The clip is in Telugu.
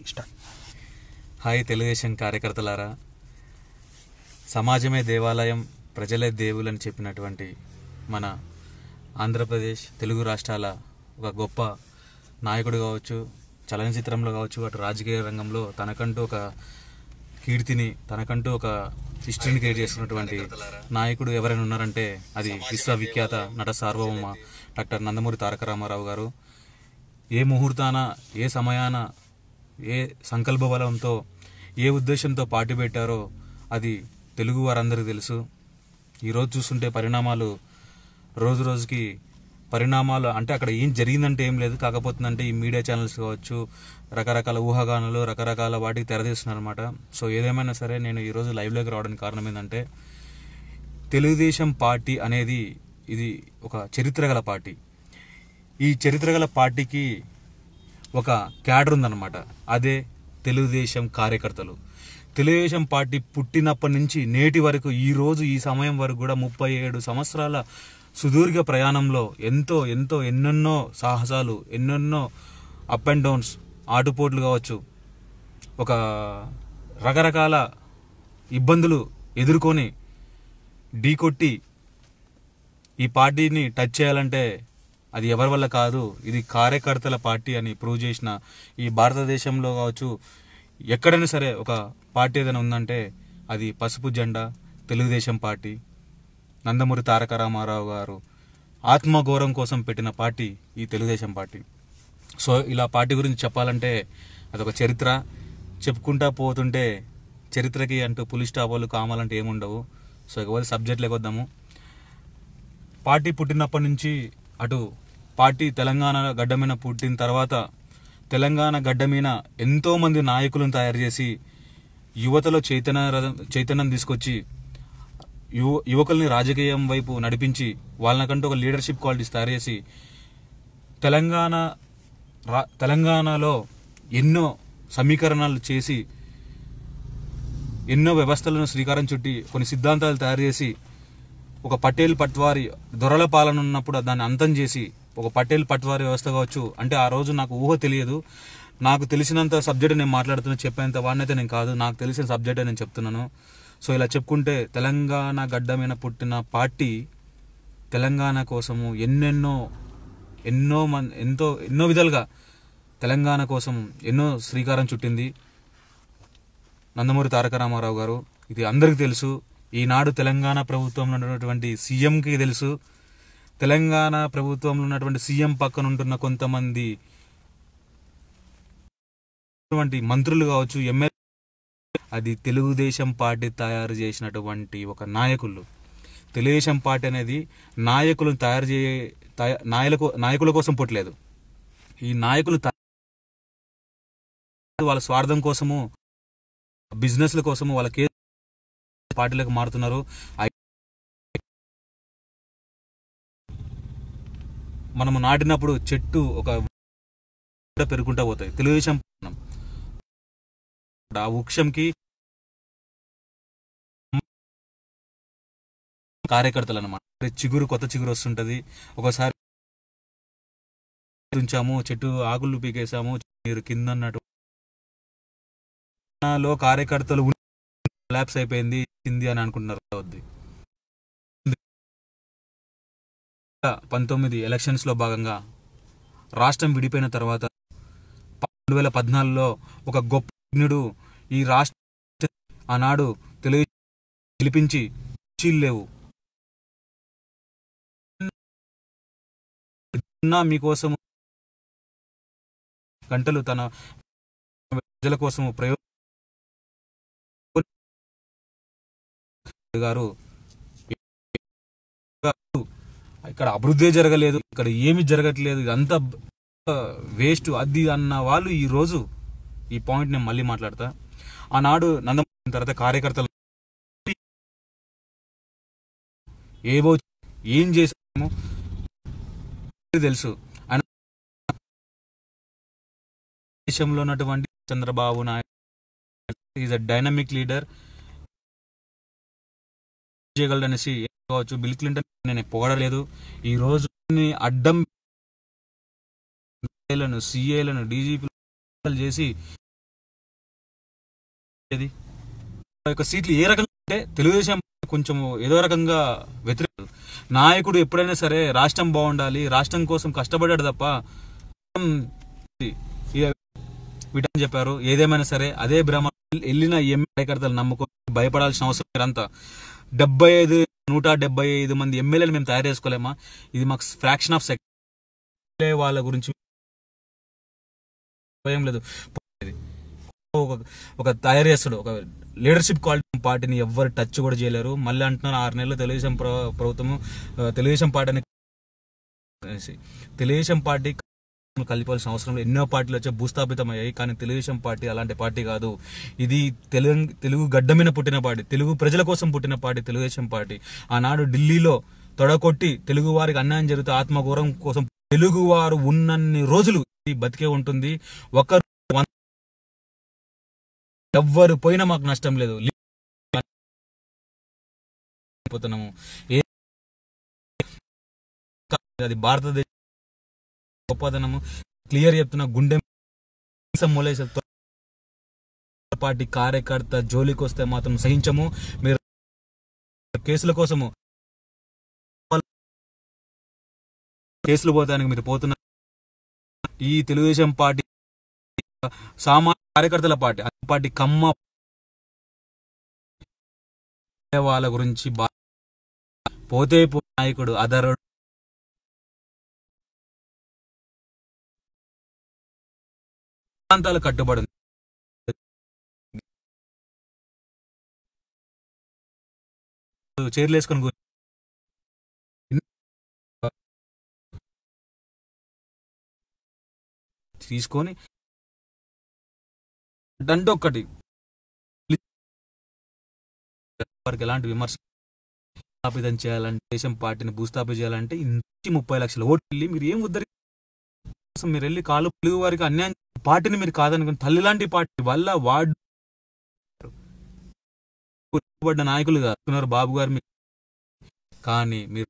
స్టార్ట్ హాయ్ తెలుగుదేశం కార్యకర్తలారా సమాజమే దేవాలయం ప్రజలే దేవులని చెప్పినటువంటి మన ఆంధ్రప్రదేశ్ తెలుగు రాష్ట్రాల ఒక గొప్ప నాయకుడు కావచ్చు చలనచిత్రంలో కావచ్చు అటు రాజకీయ రంగంలో తనకంటూ ఒక కీర్తిని తనకంటూ ఒక హిస్టరీని క్రియేట్ చేసుకున్నటువంటి నాయకుడు ఎవరైనా ఉన్నారంటే అది విశ్వవిఖ్యాత నట సార్వభౌమ డాక్టర్ నందమూరి తారక రామారావు గారు ఏ ముహూర్తాన ఏ సమయాన ఏ సంకల్ప బలంతో ఏ ఉద్దేశంతో పార్టీ పెట్టారో అది తెలుగు వారందరికీ తెలుసు ఈరోజు చూస్తుంటే పరిణామాలు రోజు రోజుకి పరిణామాలు అంటే అక్కడ ఏం జరిగిందంటే ఏం లేదు కాకపోతుందంటే ఈ మీడియా ఛానల్స్ కావచ్చు రకరకాల ఊహాగానాలు రకరకాల వాటికి తెరదీస్తున్నారు అనమాట సో ఏదేమైనా సరే నేను ఈరోజు లైవ్లోకి రావడానికి కారణం ఏంటంటే తెలుగుదేశం పార్టీ అనేది ఇది ఒక చరిత్ర గల పార్టీ ఈ చరిత్ర గల పార్టీకి ఒక క్యాడర్ ఉందన్నమాట అదే తెలుగుదేశం కార్యకర్తలు తెలుగుదేశం పార్టీ పుట్టినప్పటి నుంచి నేటి వరకు ఈ రోజు ఈ సమయం వరకు కూడా ముప్పై ఏడు సంవత్సరాల సుదీర్ఘ ప్రయాణంలో ఎంతో ఎంతో ఎన్నెన్నో సాహసాలు ఎన్నెన్నో అప్ అండ్ డౌన్స్ ఆటుపోట్లు కావచ్చు ఒక రకరకాల ఇబ్బందులు ఎదుర్కొని ఢీకొట్టి ఈ పార్టీని టచ్ చేయాలంటే అది ఎవరి వల్ల కాదు ఇది కార్యకర్తల పార్టీ అని ప్రూవ్ చేసిన ఈ భారతదేశంలో కావచ్చు ఎక్కడైనా సరే ఒక పార్టీ ఏదైనా ఉందంటే అది పసుపు జెండా తెలుగుదేశం పార్టీ నందమూరి తారక రామారావు గారు ఆత్మగౌరవం కోసం పెట్టిన పార్టీ ఈ తెలుగుదేశం పార్టీ సో ఇలా పార్టీ గురించి చెప్పాలంటే అదొక చరిత్ర చెప్పుకుంటా పోతుంటే చరిత్రకి అంటూ పులి స్టాపాలు కామాలంటే ఏముండవు సో ఇకపోతే సబ్జెక్ట్లోకి వద్దాము పార్టీ పుట్టినప్పటి నుంచి అటు పార్టీ తెలంగాణ గడ్డ మీద పుట్టిన తర్వాత తెలంగాణ గడ్డ మీద ఎంతో మంది నాయకులను తయారు చేసి యువతలో చైతన్య రథం- చైతన్యం తీసుకొచ్చి యువ యువకుల్ని రాజకీయం వైపు నడిపించి వాళ్ళకంటూ ఒక లీడర్షిప్ క్వాలిటీస్ తయారు చేసి తెలంగాణ రా తెలంగాణలో ఎన్నో సమీకరణాలు చేసి ఎన్నో వ్యవస్థలను శ్రీకారం చుట్టి కొన్ని సిద్ధాంతాలు తయారు చేసి ఒక పటేల్ పట్వారి దొరల పాలన ఉన్నప్పుడు దాన్ని అంతం చేసి ఒక పటేల్ పట్వారి వ్యవస్థ కావచ్చు అంటే ఆ రోజు నాకు ఊహ తెలియదు నాకు తెలిసినంత సబ్జెక్ట్ నేను మాట్లాడుతున్నా చెప్పేంత వాడినైతే నేను కాదు నాకు తెలిసిన సబ్జెక్టే నేను చెప్తున్నాను సో ఇలా చెప్పుకుంటే తెలంగాణ గడ్డ మీద పుట్టిన పార్టీ తెలంగాణ కోసము ఎన్నెన్నో ఎన్నో మన్ ఎంతో ఎన్నో విధాలుగా తెలంగాణ కోసం ఎన్నో శ్రీకారం చుట్టింది నందమూరి తారక రామారావు గారు ఇది అందరికీ తెలుసు ఈనాడు తెలంగాణ ప్రభుత్వంలో ఉన్నటువంటి సీఎంకి తెలుసు తెలంగాణ ప్రభుత్వంలో ఉన్నటువంటి సీఎం పక్కన ఉంటున్న కొంతమంది ఉన్నటువంటి మంత్రులు కావచ్చు ఎమ్మెల్యే అది తెలుగుదేశం పార్టీ తయారు చేసినటువంటి ఒక నాయకులు తెలుగుదేశం పార్టీ అనేది నాయకులను తయారు చే తయ- నాయకుల నాయకుల కోసం పుట్టలేదు ఈ నాయకులు తయ- వాళ్ళ స్వార్థం కోసము బిజినెస్ల కోసము వాళ్ళ కే పార్టీలకు మారుతున్నారు ఐ- మనము నాటినప్పుడు చెట్టు ఒక పెరుగుకుంటా పోతాయి తెలుగుదేశం ఆ వృక్షంకి కార్యకర్తలు అనమాట చిగురు కొత్త చిగురు వస్తుంటది ఒకసారి ఉంచాము చెట్టు ఆకులు పీకేసాము మీరు కింద అన్నట్టు లో కార్యకర్తలు ల్యాప్స్ అయిపోయింది హిందీ అని అనుకుంటున్నారు అవుద్ది పంతొమ్మిది ఎలక్షన్స్ లో భాగంగా రాష్ట్రం విడిపోయిన తర్వాత రెండు వేల పద్నాలుగులో ఒక గొప్ప యజ్ఞుడు ఈ రాష్ట్ర ఆనాడు తెలుగు గెలిపించి కుర్చీలు లేవు ఉన్నా మీకోసం గంటలు తన ప్రజల కోసం ప్రయోజనం గారు ఇక్కడ అభివృద్ధి జరగలేదు ఇక్కడ ఏమి జరగట్లేదు ఇదంతా వేస్ట్ అది అన్న వాళ్ళు ఈ రోజు ఈ పాయింట్ నేను మళ్ళీ మాట్లాడతా ఆనాడు నందమూరి తర్వాత కార్యకర్తలు ఏవో ఏం చేసామో తెలుసు ఆయన దేశంలో ఉన్నటువంటి Chandrababu Naidu is a dynamic leader చేయగలడు అనేసి కావచ్చు బిల్ క్లింటన్ నేను పొగడలేదు ఈ రోజు అడ్డం లను సిఏలను డీజీపీ చేసి ఇది ఆ యొక్క సీట్లు ఏ రకంగా అంటే తెలుగుదేశం కొంచెం ఏదో రకంగా వ్యతిరేక నాయకుడు ఎప్పుడైనా సరే రాష్ట్రం బాగుండాలి రాష్ట్రం కోసం కష్టపడ్డాడు తప్ప ఉమ్, ఇది- ఇక వీటని చెప్పారు ఏదేమైనా సరే అదే భ్రమ వెళ్ళిన ఎమ్మెల్యే కార్యకర్తలు నమ్ముకో భయపడాల్సిన అవసరం లేదంతా డెబ్బై ఐదు నూట డెబ్బై ఐదు మంది ఎమ్మెల్యేలు మేము తయారు చేసుకోలేమా ఇది మాకు ఫ్రాక్షన్ ఆఫ్ సెకండ్ వాళ్ళ గురించి భయం లేదు ఒక ఒక తయారు చేస్తాడు ఒక లీడర్షిప్ క్వాలిటీ పార్టీని ఎవ్వరు టచ్ కూడా చేయలేరు మళ్ళీ అంటున్నారు ఆరు నెలలు తెలుగుదేశం ప్ర- ప్రభుత్వం ఆ, తెలుగుదేశం పార్టీని అనేసి. తెలుగుదేశం పార్టీ కలిపాల్సిన అవసరం లేదు ఎన్నో పార్టీలు వచ్చే భూస్థాపితం అయ్యాయి కానీ తెలుగుదేశం పార్టీ అలాంటి పార్టీ కాదు ఇది తెలుగు తెలుగు గడ్డ మీద పుట్టిన పార్టీ తెలుగు ప్రజల కోసం పుట్టిన పార్టీ తెలుగుదేశం పార్టీ ఆనాడు ఢిల్లీలో తొడకొట్టి తెలుగు వారికి అన్యాయం జరిగితే ఆత్మగౌరవం కోసం తెలుగు వారు ఉన్నన్ని రోజులు ఇది బతికే ఉంటుంది ఒకరు వంద- ఎవ్వరు పోయినా మాకు నష్టం లేదు పోతున్నాము ఏ అది భారతదేశ గొప్పదనము క్లియర్ చెప్తున్నా గుండె మీసం మూలేసే పార్టీ కార్యకర్త జోలికి వస్తే మాత్రం సహించము మీరు కేసుల కోసము కేసులు పోతానికి మీరు పోతున్నారు ఈ తెలుగుదేశం పార్టీ సామాన్య కార్యకర్తల పార్టీ ఆ పార్టీ కమ్మ వాళ్ళ గురించి బా- పోతే పో నాయకుడు అదరుడు ప్రాంతాలు కట్టుబడి ఉంది. చైర్లు వేసుకొని కూర్చో. తీసుకొని అంటే ఒక్కటి వారికి ఎలాంటి విమర్శ స్థాపితం చేయాలంటే దేశం పార్టీని భూస్థాపితం చేయాలంటే ఇంటి ముప్పై లక్షల ఓట్లు వెళ్ళి మీరు ఏం ఉద్ధరి కోసం మీరు వెళ్ళి కాలు తెలుగు వారికి అన్యాయం పార్టీని మీరు కాదనుకుని తల్లి లాంటి పార్టీ వల్ల వాడు పడ్డ నాయకులు కాదున్నారు బాబు గారు మీకు కానీ మీరు